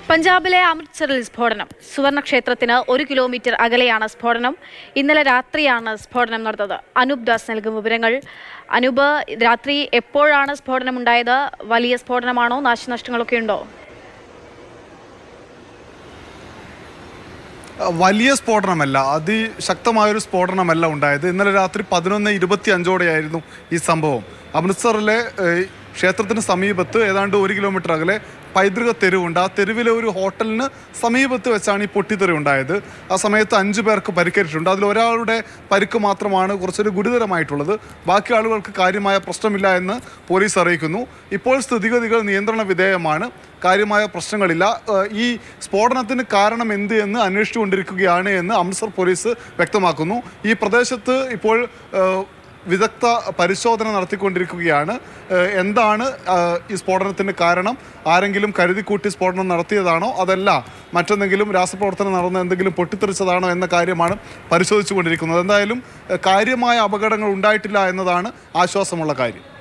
പഞ്ചാബിലെ അമൃത്സറിൽ സ്ഫോടനം സുവർണ ക്ഷേത്രത്തിന് ഒരു കിലോമീറ്റർ അകലെയാണ് സ്ഫോടനം ഇന്നലെ രാത്രിയാണ് സ്ഫോടനം നടന്നത് അനൂപ് ദാസ് നൽകും വിവരങ്ങൾ അനൂപ് രാത്രി എപ്പോഴാണ് സ്ഫോടനം ഉണ്ടായത് വലിയ സ്ഫോടനമാണോ നാശനഷ്ടങ്ങളൊക്കെ ഉണ്ടോ വലിയ സ്ഫോടനമല്ല അതിശക്തമായൊരു സ്ഫോടനമല്ല ഉണ്ടായത് ഇന്നലെ രാത്രി പതിനൊന്ന് ഇരുപത്തി അഞ്ചോടെയായിരുന്നു ഈ സംഭവം അമൃത്സറിലെ ഏഹ്, ക്ഷേത്രത്തിന് സമീപത്ത് ഏതാണ്ട് ഒരു കിലോമീറ്റർ അകലെ പൈതൃക തെരുവുണ്ട് ആ തെരുവിലെ ഒരു ഹോട്ടലിന് സമീപത്ത് വെച്ചാണ് ഈ പൊട്ടിത്തെറി ഉണ്ടായത് ആ സമയത്ത് അഞ്ചു പേർക്ക് പരിക്കേറ്റിട്ടുണ്ട് അതിൽ ഒരാളുടെ പരിക്ക് മാത്രമാണ് കുറച്ചൊരു ഗുരുതരമായിട്ടുള്ളത് ബാക്കി ആളുകൾക്ക് കാര്യമായ പ്രശ്നമില്ല എന്ന് പോലീസ് അറിയിക്കുന്നു ഇപ്പോൾ സ്ഥിതിഗതികൾ നിയന്ത്രണ വിധേയമാണ് കാര്യമായ പ്രശ്നങ്ങളില്ല ഏഹ് ഈ സ്ഫോടനത്തിന് കാരണം എന്ത് എന്ന് അന്വേഷിച്ചുകൊണ്ടിരിക്കുകയാണ് എന്ന് അമൃത്സർ പോലീസ് വ്യക്തമാക്കുന്നു ഈ പ്രദേശത്ത് ഇപ്പോൾ ഏഹ് വിദഗ്ധ പരിശോധന നടത്തിക്കൊണ്ടിരിക്കുകയാണ് ഏഹ് എന്താണ് ഏഹ് ഈ സ്ഫോടനത്തിന് കാരണം ആരെങ്കിലും കരുതിക്കൂട്ടി സ്ഫോടനം നടത്തിയതാണോ അതല്ല മറ്റെന്തെങ്കിലും രാസപ്രവർത്തനം നടന്ന എന്തെങ്കിലും പൊട്ടിത്തെറിച്ചതാണോ എന്ന കാര്യമാണ് പരിശോധിച്ചുകൊണ്ടിരിക്കുന്നത് എന്തായാലും ഏഹ് കാര്യമായ അപകടങ്ങൾ ഉണ്ടായിട്ടില്ല എന്നതാണ് ആശ്വാസമുള്ള കാര്യം